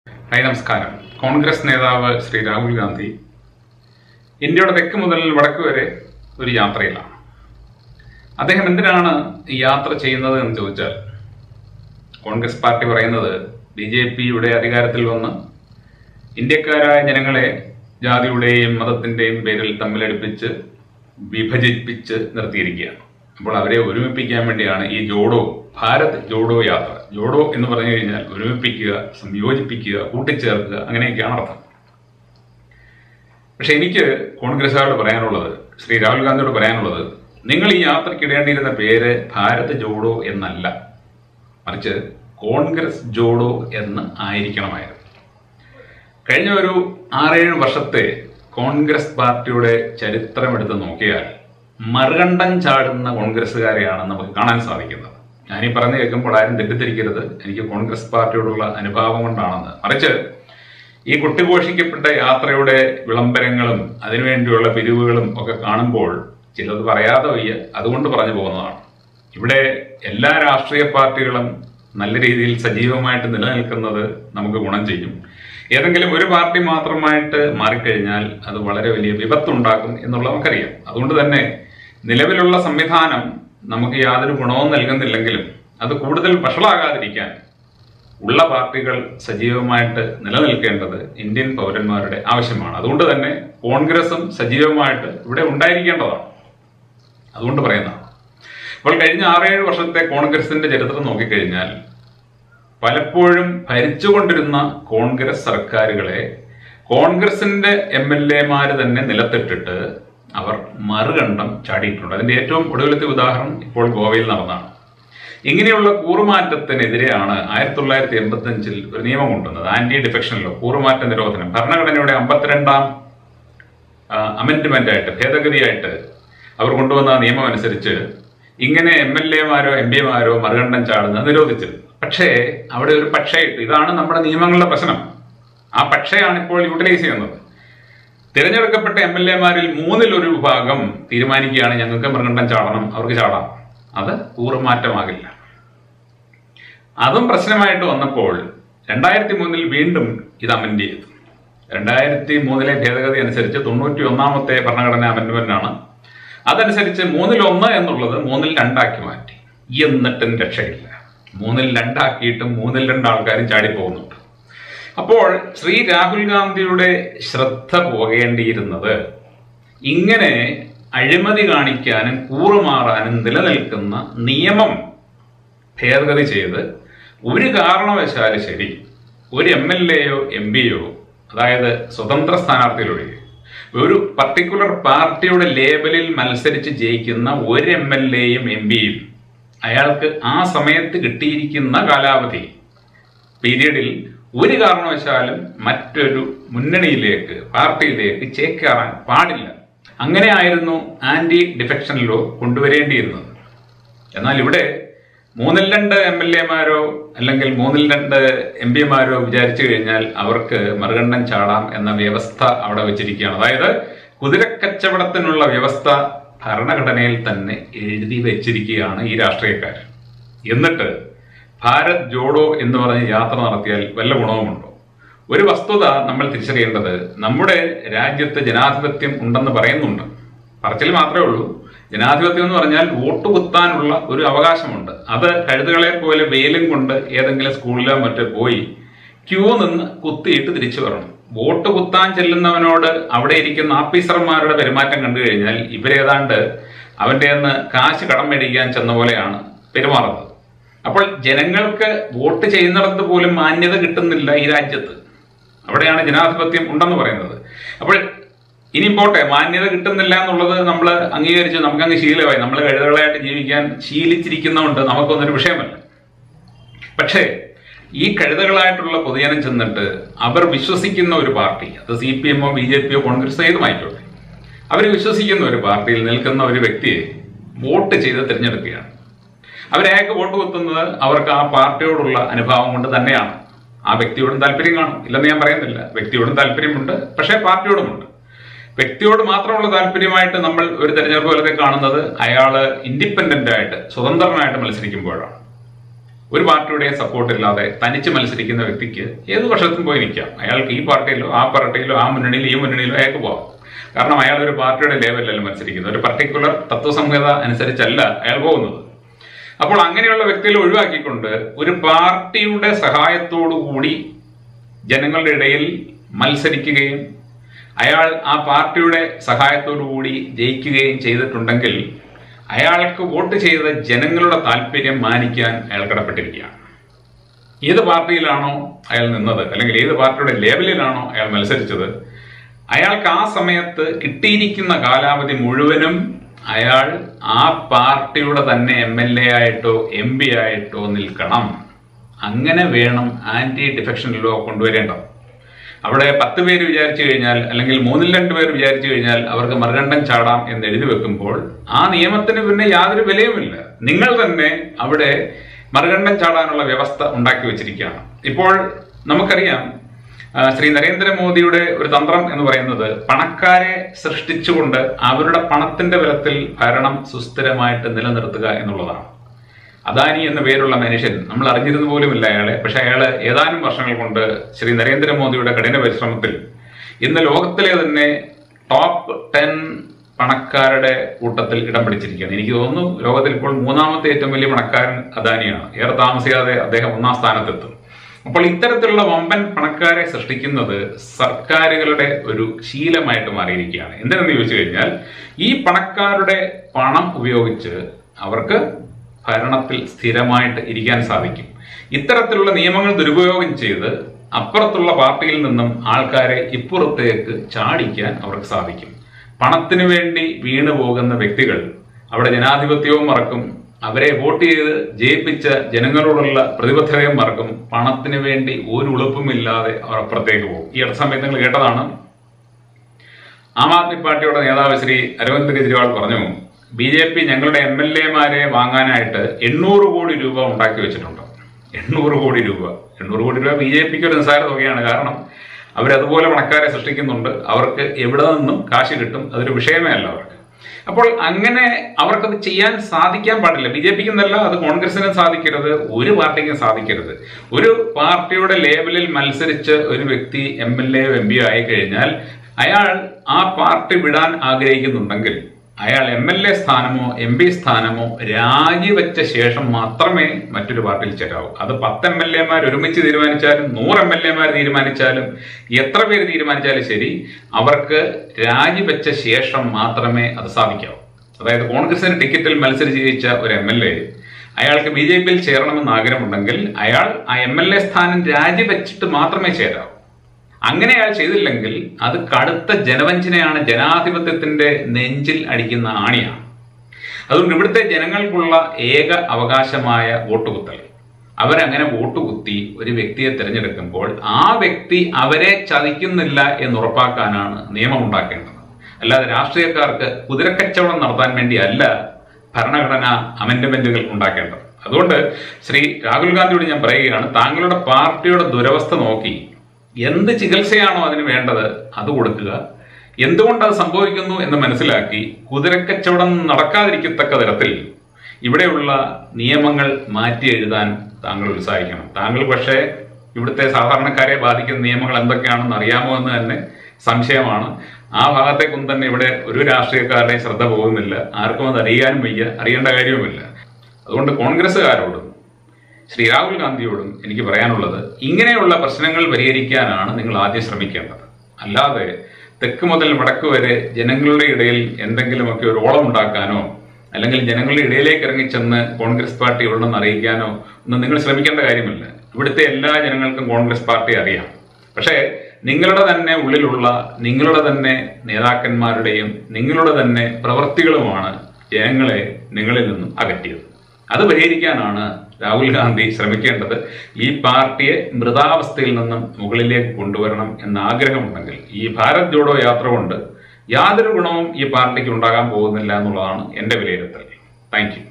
hi നമസ്കാരം കോൺഗ്രസ് നേതാവ് ശ്രീ രാഹുൽ ഗാന്ധി ഇന്ത്യയുടെ തെക്ക് മുതൽ വടക്ക് വരെ ഒരു യാത്രയിലാണ് അദ്ദേഹം എന്തിനാണ് ഈ യാത്ര ചെയ്യുന്നത് എന്ന് ചോദിച്ചാൽ കോൺഗ്രസ് പാർട്ടി പറയുന്നത് ബി ജെ പിയുടെ അധികാരത്തിൽ വന്ന് ഇന്ത്യക്കാരായ ജനങ്ങളെ ജാതിയുടെയും മതത്തിന്റെയും പേരിൽ തമ്മിലടുപ്പിച്ച് വിഭജിപ്പിച്ച് നിർത്തിയിരിക്കുകയാണ് അപ്പോൾ അവരെ ഒരുമിപ്പിക്കാൻ വേണ്ടിയാണ് ഈ ജോഡോ ഭാരത് ജോഡോ യാത്ര ജോഡോ എന്ന് പറഞ്ഞു കഴിഞ്ഞാൽ ഒരുമിപ്പിക്കുക സംയോജിപ്പിക്കുക കൂട്ടിച്ചേർക്കുക അങ്ങനെയൊക്കെയാണ് അർത്ഥം പക്ഷെ എനിക്ക് കോൺഗ്രസ്സുകാരോട് പറയാനുള്ളത് ശ്രീ രാഹുൽ ഗാന്ധിയോട് പറയാനുള്ളത് നിങ്ങൾ ഈ യാത്രയ്ക്ക് ഇടേണ്ടിയിരുന്ന പേര് ഭാരത് ജോഡോ എന്നല്ല മറിച്ച് കോൺഗ്രസ് ജോഡോ എന്ന് ആയിരിക്കണമായിരുന്നു കഴിഞ്ഞ ഒരു ആറേഴ് വർഷത്തെ കോൺഗ്രസ് പാർട്ടിയുടെ ചരിത്രം എടുത്ത് നോക്കിയാൽ മറുകണ്ഠം ചാടുന്ന കോൺഗ്രസ്സുകാരെയാണ് നമുക്ക് കാണാൻ സാധിക്കുന്നത് ഞാനീ പറഞ്ഞു കേൾക്കുമ്പോൾ ആരും തെറ്റിദ്ധരിക്കരുത് എനിക്ക് കോൺഗ്രസ് പാർട്ടിയോടുള്ള അനുഭാവം കൊണ്ടാണെന്ന് മറിച്ച് ഈ കുട്ടിഘോഷിക്കപ്പെട്ട യാത്രയുടെ വിളംബരങ്ങളും അതിനുവേണ്ടിയുള്ള പിരിവുകളും ഒക്കെ കാണുമ്പോൾ ചിലത് പറയാതെ വയ്യ അതുകൊണ്ട് പറഞ്ഞു പോകുന്നതാണ് ഇവിടെ എല്ലാ രാഷ്ട്രീയ പാർട്ടികളും നല്ല രീതിയിൽ സജീവമായിട്ട് നിലനിൽക്കുന്നത് നമുക്ക് ഗുണം ചെയ്യും ഏതെങ്കിലും ഒരു പാർട്ടി മാത്രമായിട്ട് മാറിക്കഴിഞ്ഞാൽ അത് വളരെ വലിയ വിപത്തുണ്ടാക്കും എന്നുള്ളത് നമുക്കറിയാം അതുകൊണ്ട് തന്നെ നിലവിലുള്ള സംവിധാനം നമുക്ക് യാതൊരു ഗുണവും നൽകുന്നില്ലെങ്കിലും അത് കൂടുതൽ വഷളാകാതിരിക്കാൻ ഉള്ള പാർട്ടികൾ സജീവമായിട്ട് നിലനിൽക്കേണ്ടത് ഇന്ത്യൻ പൗരന്മാരുടെ ആവശ്യമാണ് അതുകൊണ്ട് തന്നെ കോൺഗ്രസും സജീവമായിട്ട് ഇവിടെ ഉണ്ടായിരിക്കേണ്ടതാണ് അതുകൊണ്ട് പറയുന്നതാണ് അപ്പോൾ കഴിഞ്ഞ ആറേഴ് വർഷത്തെ കോൺഗ്രസിന്റെ ചരിത്രം നോക്കിക്കഴിഞ്ഞാൽ പലപ്പോഴും ഭരിച്ചുകൊണ്ടിരുന്ന കോൺഗ്രസ് സർക്കാരുകളെ കോൺഗ്രസിന്റെ എം എൽ എമാര് തന്നെ നിലത്തിട്ടിട്ട് അവർ മറുകണ്ഠം ചാടിയിട്ടുണ്ട് അതിന്റെ ഏറ്റവും ഒടുവിലത്തെ ഉദാഹരണം ഇപ്പോൾ ഗോവയിൽ നടന്നതാണ് ഇങ്ങനെയുള്ള കൂറുമാറ്റത്തിനെതിരെയാണ് ആയിരത്തി തൊള്ളായിരത്തി എൺപത്തി അഞ്ചിൽ ഒരു നിയമം കൊണ്ടുവന്നത് ആന്റി ഡിഫെക്ഷൻ ലോ കൂറുമാറ്റ നിരോധനം ഭരണഘടനയുടെ അമ്പത്തിരണ്ടാം അമെന്റ്മെന്റ് ആയിട്ട് ഭേദഗതിയായിട്ട് അവർ കൊണ്ടുവന്ന നിയമം അനുസരിച്ച് ഇങ്ങനെ എം എൽ എമാരോ എം പിമാരോ മറുകണ്ഠം ചാടുന്നത് നിരോധിച്ചിരുന്നു പക്ഷേ അവിടെ ഒരു പക്ഷേ ഇട്ട് ഇതാണ് നമ്മുടെ നിയമങ്ങളുടെ പ്രശ്നം ആ പക്ഷയാണ് ഇപ്പോൾ യൂട്ടിലൈസ് ചെയ്യുന്നത് തിരഞ്ഞെടുക്കപ്പെട്ട എം എൽ എമാരിൽ മൂന്നിൽ ഒരു വിഭാഗം തീരുമാനിക്കുകയാണ് ഞങ്ങൾക്ക് മൃഗണ്ഡം ചാടണം അവർക്ക് ചാടാം അത് കൂറുമാറ്റമാകില്ല അതും പ്രശ്നമായിട്ട് വന്നപ്പോൾ രണ്ടായിരത്തി മൂന്നിൽ വീണ്ടും ഇത് അമെൻഡ് ചെയ്തു രണ്ടായിരത്തി മൂന്നിലെ ഭേദഗതി അനുസരിച്ച് തൊണ്ണൂറ്റി ഒന്നാമത്തെ ഭരണഘടനാ അമെൻഡ്മെന്റ് ആണ് അതനുസരിച്ച് മൂന്നിൽ ഒന്ന് എന്നുള്ളത് മൂന്നിൽ രണ്ടാക്കി മാറ്റി എന്നിട്ടും രക്ഷയില്ല മൂന്നിൽ രണ്ടാക്കിയിട്ടും മൂന്നിൽ രണ്ട് ആൾക്കാരും ചാടിപ്പോകുന്നുണ്ട് അപ്പോൾ ശ്രീ രാഹുൽ ഗാന്ധിയുടെ ശ്രദ്ധ പോകേണ്ടിയിരുന്നത് ഇങ്ങനെ അഴിമതി കാണിക്കാനും കൂറുമാറാനും നിലനിൽക്കുന്ന നിയമം ഭേദഗതി ചെയ്ത് ഒരു കാരണവശാലും ശരി ഒരു എം എൽ എയോ എം പിയോ അതായത് സ്വതന്ത്ര സ്ഥാനാർത്ഥിയിലൊഴികെ ഒരു പർട്ടിക്കുലർ പാർട്ടിയുടെ ലേബലിൽ മത്സരിച്ച് ജയിക്കുന്ന ഒരു എം എൽ എയും എം പിയും അയാൾക്ക് ആ സമയത്ത് കിട്ടിയിരിക്കുന്ന കാലാവധി പീരീഡിൽ ഒരു കാരണവശാലും മറ്റൊരു മുന്നണിയിലേക്ക് പാർട്ടിയിലേക്ക് ചേക്കേറാൻ പാടില്ല അങ്ങനെ ആയിരുന്നു ആന്റി ഡിഫെക്ഷൻ ലോ കൊണ്ടുവരേണ്ടിയിരുന്നത് എന്നാൽ ഇവിടെ മൂന്നിൽ രണ്ട് എം എൽ എമാരോ അല്ലെങ്കിൽ മൂന്നിൽ രണ്ട് എം പിമാരോ വിചാരിച്ചു കഴിഞ്ഞാൽ അവർക്ക് മറുകണ്ഠം ചാടാം എന്ന വ്യവസ്ഥ അവിടെ വെച്ചിരിക്കുകയാണ് അതായത് കുതിരക്കച്ചവടത്തിനുള്ള വ്യവസ്ഥ ഭരണഘടനയിൽ തന്നെ എഴുതി വെച്ചിരിക്കുകയാണ് ഈ രാഷ്ട്രീയക്കാർ എന്നിട്ട് ഭാരത് ജോഡോ എന്ന് പറഞ്ഞ് യാത്ര നടത്തിയാൽ വല്ല ഗുണവുമുണ്ടോ ഒരു വസ്തുത നമ്മൾ തിരിച്ചറിയേണ്ടത് നമ്മുടെ രാജ്യത്ത് ജനാധിപത്യം ഉണ്ടെന്ന് പറയുന്നുണ്ട് പറച്ചിൽ മാത്രമേ ഉള്ളൂ ജനാധിപത്യം എന്ന് പറഞ്ഞാൽ വോട്ട് കുത്താനുള്ള ഒരു അവകാശമുണ്ട് അത് കഴുതുകളെ പോലെ വെയിലും കൊണ്ട് ഏതെങ്കിലും സ്കൂളിലോ മറ്റോ പോയി ക്യൂ നിന്ന് കുത്തിയിട്ട് തിരിച്ചു വരണം വോട്ട് കുത്താൻ ചെല്ലുന്നവനോട് അവിടെ ഇരിക്കുന്ന ഓഫീസർമാരുടെ പെരുമാറ്റം കണ്ടു കഴിഞ്ഞാൽ ഇവരേതാണ്ട് അവന്റെ നിന്ന് കാശ് കടം മേടിക്കാൻ ചെന്ന പോലെയാണ് പെരുമാറുന്നത് അപ്പോൾ ജനങ്ങൾക്ക് വോട്ട് ചെയ്യുന്നിടത്ത് പോലും മാന്യത കിട്ടുന്നില്ല ഈ രാജ്യത്ത് അവിടെയാണ് ജനാധിപത്യം ഉണ്ടെന്ന് പറയുന്നത് അപ്പോൾ ഇനി പോട്ടെ മാന്യത കിട്ടുന്നില്ല എന്നുള്ളത് നമ്മൾ അംഗീകരിച്ച് നമുക്കങ്ങ് ശീലമായി നമ്മൾ കഴുതകളായിട്ട് ജീവിക്കാൻ ശീലിച്ചിരിക്കുന്നതുകൊണ്ട് നമുക്കൊന്നൊരു വിഷയമല്ല പക്ഷേ ഈ കഴുതകളായിട്ടുള്ള പൊതുജനം ചെന്നിട്ട് അവർ വിശ്വസിക്കുന്ന ഒരു പാർട്ടി അത് സി പി എമ്മോ ബി ജെ പിയോ കോൺഗ്രസ് ഏതുമായിക്കോട്ടെ അവർ വിശ്വസിക്കുന്ന ഒരു പാർട്ടിയിൽ നിൽക്കുന്ന ഒരു വ്യക്തിയെ വോട്ട് ചെയ്ത് തിരഞ്ഞെടുക്കുകയാണ് അവരേക്ക് വോട്ട് കുത്തുന്നത് അവർക്ക് ആ പാർട്ടിയോടുള്ള അനുഭാവം കൊണ്ട് തന്നെയാണ് ആ വ്യക്തിയോടും താല്പര്യം കാണും ഇല്ലെന്ന് ഞാൻ പറയുന്നില്ല വ്യക്തിയോടും താല്പര്യമുണ്ട് പക്ഷേ പാർട്ടിയോടുമുണ്ട് വ്യക്തിയോട് മാത്രമുള്ള താല്പര്യമായിട്ട് നമ്മൾ ഒരു തെരഞ്ഞെടുപ്പ് ഫലത്തെ കാണുന്നത് അയാള് ഇൻഡിപെൻഡന്റ് ആയിട്ട് സ്വതന്ത്രനായിട്ട് മത്സരിക്കുമ്പോഴാണ് ഒരു പാർട്ടിയുടെയും സപ്പോർട്ട് ഇല്ലാതെ തനിച്ച് മത്സരിക്കുന്ന വ്യക്തിക്ക് ഏത് പക്ഷത്തും പോയി നിൽക്കാം അയാൾക്ക് ഈ പാർട്ടിയിലോ ആ പാർട്ടിയിലോ ആ മുന്നണിയിലോ ഈ മുന്നണിയിലോ അയാൾക്ക് പോവാം കാരണം അയാൾ ഒരു പാർട്ടിയുടെ ലെവലിലല്ല മത്സരിക്കുന്നത് ഒരു പർട്ടിക്കുലർ തത്വസംഹിത അനുസരിച്ചല്ല അയാൾ പോകുന്നത് അപ്പോൾ അങ്ങനെയുള്ള വ്യക്തികളെ ഒഴിവാക്കിക്കൊണ്ട് ഒരു പാർട്ടിയുടെ സഹായത്തോടു കൂടി ജനങ്ങളുടെ ഇടയിൽ മത്സരിക്കുകയും അയാൾ ആ പാർട്ടിയുടെ സഹായത്തോടു കൂടി ജയിക്കുകയും ചെയ്തിട്ടുണ്ടെങ്കിൽ അയാൾക്ക് വോട്ട് ചെയ്ത ജനങ്ങളുടെ താല്പര്യം മാനിക്കാൻ അയാൾ കടപ്പെട്ടിരിക്കുകയാണ് ഏത് പാർട്ടിയിലാണോ അയാൾ നിന്നത് അല്ലെങ്കിൽ ഏത് പാർട്ടിയുടെ ലേബലിലാണോ അയാൾ മത്സരിച്ചത് അയാൾക്ക് ആ സമയത്ത് കിട്ടിയിരിക്കുന്ന കാലാവധി മുഴുവനും അയാൾ ആ പാർട്ടിയുടെ തന്നെ എം എൽ എ ആയിട്ടോ എം പി ആയിട്ടോ നിൽക്കണം അങ്ങനെ വേണം ആന്റി ഡിഫെക്ഷൻ ലോ കൊണ്ടുവരേണ്ടത് അവിടെ പത്ത് പേര് വിചാരിച്ചു കഴിഞ്ഞാൽ അല്ലെങ്കിൽ മൂന്നിൽ രണ്ട് പേർ വിചാരിച്ചു കഴിഞ്ഞാൽ അവർക്ക് മറുകണ്ഠം ചാടാം എന്ന് എഴുതി വെക്കുമ്പോൾ ആ നിയമത്തിന് പിന്നെ യാതൊരു വിലയുമില്ല നിങ്ങൾ തന്നെ അവിടെ മറുകണ്ഠം ചാടാനുള്ള വ്യവസ്ഥ ഉണ്ടാക്കി വെച്ചിരിക്കുകയാണ് ഇപ്പോൾ നമുക്കറിയാം ആ, ശ്രീ നരേന്ദ്രമോദിയുടെ ഒരു തന്ത്രം എന്ന് പറയുന്നത് പണക്കാരെ സൃഷ്ടിച്ചുകൊണ്ട് അവരുടെ പണത്തിന്റെ ബലത്തിൽ ഭരണം സുസ്ഥിരമായിട്ട് നിലനിർത്തുക എന്നുള്ളതാണ് അദാനി എന്ന പേരുള്ള മനുഷ്യൻ നമ്മൾ അറിഞ്ഞിരുന്നു പോലുമില്ല അയാളെ പക്ഷെ അയാൾ ഏതാനും വർഷങ്ങൾ കൊണ്ട് ശ്രീ നരേന്ദ്രമോദിയുടെ കഠിന പരിശ്രമത്തിൽ ഇന്ന് ലോകത്തിലെ തന്നെ ടോപ്പ് ടെൻ പണക്കാരുടെ കൂട്ടത്തിൽ ഇടം പിടിച്ചിരിക്കുകയാണ് എനിക്ക് തോന്നുന്നു ലോകത്തിൽ ഇപ്പോൾ മൂന്നാമത്തെ ഏറ്റവും വലിയ പണക്കാരൻ അദാനിയാണ് ഏറെ താമസിയാതെ അദ്ദേഹം ഒന്നാം സ്ഥാനത്തെത്തും അപ്പോൾ ഇത്തരത്തിലുള്ള വമ്പൻ പണക്കാരെ സൃഷ്ടിക്കുന്നത് സർക്കാരുകളുടെ ഒരു ശീലമായിട്ട് മാറിയിരിക്കുകയാണ് എന്തിനെന്ന് ചോദിച്ചു കഴിഞ്ഞാൽ ഈ പണക്കാരുടെ പണം ഉപയോഗിച്ച് അവർക്ക് ഭരണത്തിൽ സ്ഥിരമായിട്ട് ഇരിക്കാൻ സാധിക്കും ഇത്തരത്തിലുള്ള നിയമങ്ങൾ ദുരുപയോഗം ചെയ്ത് അപ്പുറത്തുള്ള പാർട്ടിയിൽ നിന്നും ആൾക്കാരെ ഇപ്പുറത്തേക്ക് ചാടിക്കാൻ അവർക്ക് സാധിക്കും പണത്തിനു വേണ്ടി വീണു പോകുന്ന വ്യക്തികൾ അവിടെ ജനാധിപത്യവും മറക്കും അവരെ വോട്ട് ചെയ്ത് ജയിപ്പിച്ച ജനങ്ങളോടുള്ള പ്രതിബദ്ധതയും മറക്കും പണത്തിന് വേണ്ടി ഒരു ഉളുപ്പുമില്ലാതെ അവർ അപ്പുറത്തേക്ക് പോകും ഈ അടുത്ത സമയത്ത് നിങ്ങൾ കേട്ടതാണ് ആം ആദ്മി പാർട്ടിയുടെ നേതാവ് ശ്രീ അരവിന്ദ് കെജ്രിവാൾ പറഞ്ഞു ബി ജെ പി ഞങ്ങളുടെ എം എൽ എമാരെ വാങ്ങാനായിട്ട് എണ്ണൂറ് കോടി രൂപ ഉണ്ടാക്കി വെച്ചിട്ടുണ്ട് എണ്ണൂറ് കോടി രൂപ എണ്ണൂറ് കോടി രൂപ ബി ജെ പിക്ക് ഒരു നിസ്സാര തുകയാണ് കാരണം അവരതുപോലെ പണക്കാരെ സൃഷ്ടിക്കുന്നുണ്ട് അവർക്ക് എവിടെ നിന്നും കാശ് കിട്ടും അതൊരു വിഷയമേ അല്ല അവർക്ക് അപ്പോൾ അങ്ങനെ അവർക്കത് ചെയ്യാൻ സാധിക്കാൻ പാടില്ല ബി ജെ പിക്ക് എന്നല്ല അത് കോൺഗ്രസിനും സാധിക്കരുത് ഒരു പാർട്ടിക്കും സാധിക്കരുത് ഒരു പാർട്ടിയുടെ ലേബലിൽ മത്സരിച്ച് ഒരു വ്യക്തി M L A M P ആയി കഴിഞ്ഞാൽ അയാൾ ആ പാർട്ടി വിടാൻ ആഗ്രഹിക്കുന്നുണ്ടെങ്കിൽ അയാൾ എം എൽ എ സ്ഥാനമോ എം പി സ്ഥാനമോ രാജിവെച്ച ശേഷം മാത്രമേ മറ്റൊരു പാർട്ടിയിൽ ചേരാവൂ അത് പത്ത് എം എൽ എമാർ ഒരുമിച്ച് തീരുമാനിച്ചാലും നൂറ് എം എൽ എമാർ തീരുമാനിച്ചാലും എത്ര പേര് തീരുമാനിച്ചാലും ശരി അവർക്ക് രാജിവെച്ച ശേഷം മാത്രമേ അത് സാധിക്കാവൂ അതായത് കോൺഗ്രസിന് ടിക്കറ്റിൽ മത്സരിച്ച് ജയിച്ച ഒരു എം എൽ എ അയാൾക്ക് ബി ജെ പിയിൽ ചേരണമെന്ന് ആഗ്രഹമുണ്ടെങ്കിൽ അയാൾ ആ എം എൽ എ സ്ഥാനം രാജിവെച്ചിട്ട് മാത്രമേ ചേരാവൂ അങ്ങനെ അയാൾ ചെയ്തില്ലെങ്കിൽ അത് കടുത്ത ജനവഞ്ചനയാണ് ജനാധിപത്യത്തിന്റെ നെഞ്ചിൽ അടിക്കുന്ന ആണിയാണ് അതുകൊണ്ട് ഇവിടുത്തെ ജനങ്ങൾക്കുള്ള ഏക അവകാശമായ വോട്ട് കുത്തൽ അവരങ്ങനെ വോട്ട് കുത്തി ഒരു വ്യക്തിയെ തിരഞ്ഞെടുക്കുമ്പോൾ ആ വ്യക്തി അവരെ ചതിക്കുന്നില്ല എന്ന് ഉറപ്പാക്കാനാണ് നിയമം ഉണ്ടാക്കേണ്ടത് അല്ലാതെ രാഷ്ട്രീയക്കാർക്ക് കുതിരക്കച്ചവടം നടത്താൻ വേണ്ടിയല്ല ഭരണഘടന അമെൻഡ്മെന്റുകൾ ഉണ്ടാക്കേണ്ടത് അതുകൊണ്ട് ശ്രീ രാഹുൽ ഗാന്ധിയോട് ഞാൻ പറയുകയാണ് താങ്കളുടെ പാർട്ടിയുടെ ദുരവസ്ഥ നോക്കി എന്ത് ചികിത്സയാണോ അതിന് വേണ്ടത് അത് കൊടുക്കുക എന്തുകൊണ്ട് അത് സംഭവിക്കുന്നു എന്ന് മനസ്സിലാക്കി കുതിരക്കച്ചവടം നടക്കാതിരിക്കത്തക്ക തരത്തിൽ ഇവിടെയുള്ള നിയമങ്ങൾ മാറ്റി എഴുതാൻ താങ്കൾ ഉത്സാഹിക്കണം താങ്കൾ പക്ഷേ ഇവിടുത്തെ സാധാരണക്കാരെ ബാധിക്കുന്ന നിയമങ്ങൾ എന്തൊക്കെയാണെന്ന് അറിയാമോ എന്ന് തന്നെ സംശയമാണ് ആ ഭാഗത്തേക്കൊന്നും തന്നെ ഇവിടെ ഒരു രാഷ്ട്രീയക്കാരുടെയും ശ്രദ്ധ പോകുന്നില്ല ആർക്കും അത് അറിയാനും വയ്യ അറിയേണ്ട കാര്യവുമില്ല അതുകൊണ്ട് കോൺഗ്രസ്സുകാരോടും ശ്രീ രാഹുൽ ഗാന്ധിയോടും എനിക്ക് പറയാനുള്ളത് ഇങ്ങനെയുള്ള പ്രശ്നങ്ങൾ പരിഹരിക്കാനാണ് നിങ്ങൾ ആദ്യം ശ്രമിക്കേണ്ടത് അല്ലാതെ തെക്ക് മുതൽ വടക്ക് വരെ ജനങ്ങളുടെ ഇടയിൽ എന്തെങ്കിലുമൊക്കെ ഒരു ഓളം ഉണ്ടാക്കാനോ അല്ലെങ്കിൽ ജനങ്ങളുടെ ഇടയിലേക്ക് ഇറങ്ങിച്ചെന്ന് കോൺഗ്രസ് പാർട്ടി ഉണ്ടെന്ന് അറിയിക്കാനോ ഒന്നും നിങ്ങൾ ശ്രമിക്കേണ്ട കാര്യമില്ല ഇവിടുത്തെ എല്ലാ ജനങ്ങൾക്കും കോൺഗ്രസ് പാർട്ടി അറിയാം പക്ഷേ നിങ്ങളുടെ തന്നെ ഉള്ളിലുള്ള നിങ്ങളുടെ തന്നെ നേതാക്കന്മാരുടെയും നിങ്ങളുടെ തന്നെ പ്രവൃത്തികളുമാണ് ജനങ്ങളെ നിങ്ങളിൽ നിന്നും അകറ്റിയത് അത് പരിഹരിക്കാനാണ് രാഹുൽ ഗാന്ധി ശ്രമിക്കേണ്ടത് ഈ പാർട്ടിയെ മൃതാവസ്ഥയിൽ നിന്നും മുകളിലേക്ക് കൊണ്ടുവരണം എന്ന ആഗ്രഹമുണ്ടെങ്കിൽ ഈ ഭാരത് ജോഡോ യാത്ര കൊണ്ട് യാതൊരു ഗുണവും ഈ പാർട്ടിക്ക് ഉണ്ടാകാൻ പോകുന്നില്ല എന്നുള്ളതാണ് എൻ്റെ വിലയിരുത്തൽ താങ്ക് യു